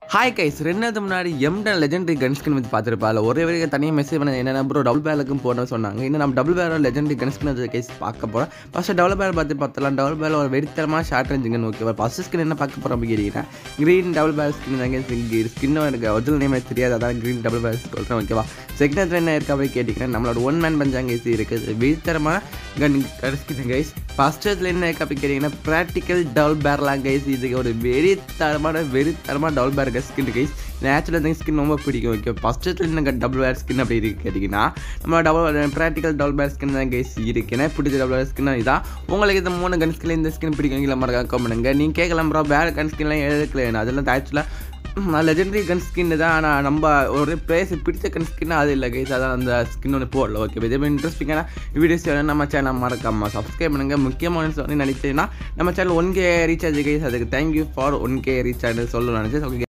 hi guys ரெண்டு நாளுக்கு முன்னாடி எம்டன் லெஜெண்டரி கன் ஸ்கின் பற்றி பார்த்துருப்பா அதில் ஒரே வரைக்கும் தனியாக மெசேஜ் பண்ண என்ன ப்ரோ டபுள் பேலுக்கும் போடணும்னு சொன்னாங்க இன்னும் நம்ம டபுள் பேரோட லெஜெண்டரி கன் ஸ்கின் அது கேஸ் பார்க்க போகிறோம் ஃபஸ்ட்டு டபுள் பேர் பார்த்து பார்த்தலாம் டபுள் பேர் ஒரு வெறித்தரமான ஷார்ட் ரேஞ்சுங்கன்னு ஓகே ஃபஸ்ட் ஸ்கின் என்ன பார்க்க போகிறோம் கேட்டீங்கன்னா க்ரீன் டபுள் பேர் ஸ்கின் தாங்க ஸ்கின்னும் எனக்கு ஒரிஜினல் நேம் எனக்கு தெரியாது அதான் க்ரீன் டபுள் பேர் சொல்கிறேன் ஓகேவா செகண்ட் என்ன இருக்கா அப்படி கேட்டிங்கன்னா நம்மளோட ஒன் மேன் பஞ்சாங்க ஏசி இருக்குது வெறித்தரமான கன் ஸ்கின் கைஸ் ஃபஸ்ட் இதில் என்ன இருக்கா அப்படி கேட்டிங்கன்னா ப்ராக்டிக்கல் டபுள் பேர்லாம் கைஸ் இதுக்கு ஒரு வெறித்தரமான வெறித்தரமான double pair skin guys natural thing skin ரொம்ப பிடிக்கும் ஓகே ஃபஸ்ட்டு என்ன டபுள் பேர் ஸ்கின் அப்படி இருக்கு கேட்டிங்கன்னா நம்ம double practical double pair skin தான் கைஸ் இருக்குன்னா பிடிச்ச டபுள் பேர் ஸ்கின் இதான் உங்களுக்கு இந்த மூணு கன் ஸ்கின் இந்த ஸ்கின் பிடிக்கும் இல்லை மறக்காம comment பண்ணுங்க நீங்கள் கேட்கலாம் ப்ரோ வேறு கன் ஸ்கின்லாம் எடுக்கல அதெல்லாம் ஆக்சுவலாக லெஜெண்டரி கன் ஸ்கின் தான் ஆனால் நம்ம ஒரு பிளேஸ் பிடிச்ச கன் ஸ்கின் அது இல்லை கைஸ் அதான் அந்த ஸ்கின் ஒன்று போடல ஓகே இதே மாதிரி இன்ட்ரெஸ்டிங்கான வீடியோஸ் வேணும் நம்ம சேனல் மறக்காம சப்ஸ்கிரைப் பண்ணுங்கள் முக்கியமான வந்து நினைச்சீங்கன்னா நம்ம channel one K recharge guys அதுக்கு thank you for one K recharge சொல்லணும்னு நினச்சேன் ஓகே